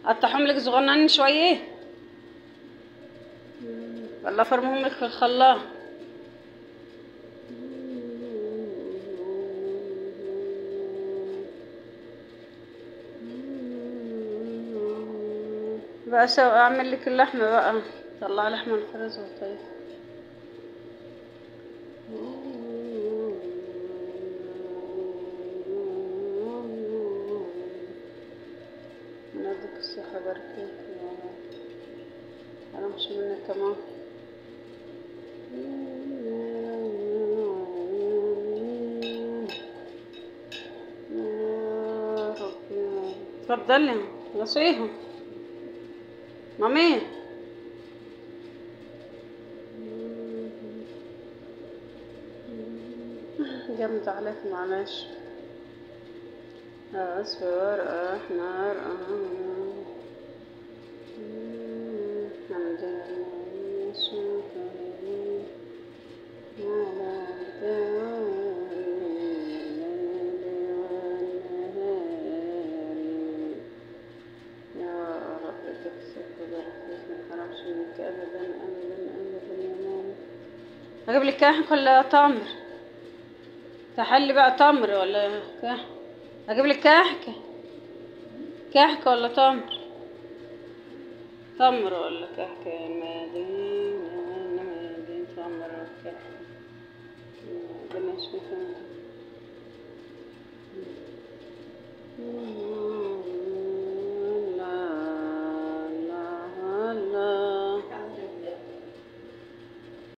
قطعهم لك صغننين شويه ولا فرمهم لك في الخلاط بقى سو اعمل لك اللحمه بقى طلع لحمه الفرز طيب ناديك الصحة بركات أنا مش منك كمان يا ربي اتفضلي نصيحة مامي جامد عليك معلش أصفر أحمر الحمد لله شكرا على دوام الليل والنهار يا رب تكسب وبركات ما حرمش منك أبدا أبدا أبدا يا ماما أجيب لك كحك ولا تمر تحلي بقى تمر ولا كحك اجيب لك كحك كحك ولا تمر تمر ولا كحك يا مدينة مدينة تمر ولا كحك ربنا يشفيك